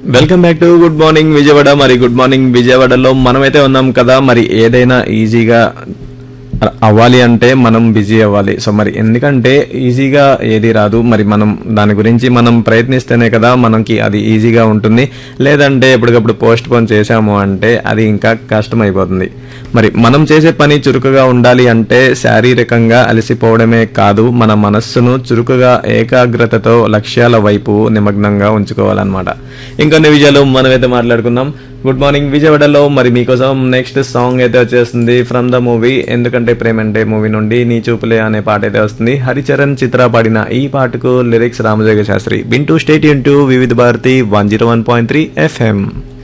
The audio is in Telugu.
welcome back to good morning Vijayawada మరి గుడ్ మార్నింగ్ విజయవాడలో మనమైతే ఉన్నాం కదా మరి ఏదైనా ఈజీగా అవ్వాలి అంటే మనం బిజీ అవ్వాలి సో మరి ఎందుకంటే ఈజీగా ఏది రాదు మరి మనం దాని గురించి మనం ప్రయత్నిస్తేనే కదా మనకి అది ఈజీగా ఉంటుంది లేదంటే ఎప్పటికప్పుడు పోస్ట్ పోన్ చేసాము అంటే అది ఇంకా కష్టం అయిపోతుంది మరి మనం చేసే పని చురుకుగా ఉండాలి అంటే శారీరకంగా అలసిపోవడమే కాదు మన మనస్సును చురుకుగా ఏకాగ్రతతో లక్ష్యాల వైపు నిమగ్నంగా ఉంచుకోవాలన్నమాట ఇంకొన్ని విజయాలు మనమైతే మాట్లాడుకుందాం గుడ్ మార్నింగ్ విజయవాడలో మరి మీకోసం నెక్స్ట్ సాంగ్ అయితే వచ్చేస్తుంది ఫ్రమ్ ద మూవీ ఎందుకంటే ప్రేమంటే మూవీ నుండి నీ చూపులే అనే పాట అయితే వస్తుంది హరిచరణ్ చిత్ర పాడిన ఈ పాటకు లిరిక్స్ రామజోగ శాస్త్రి బింటూ stay tuned to Vividh Bharati one zero one point three FM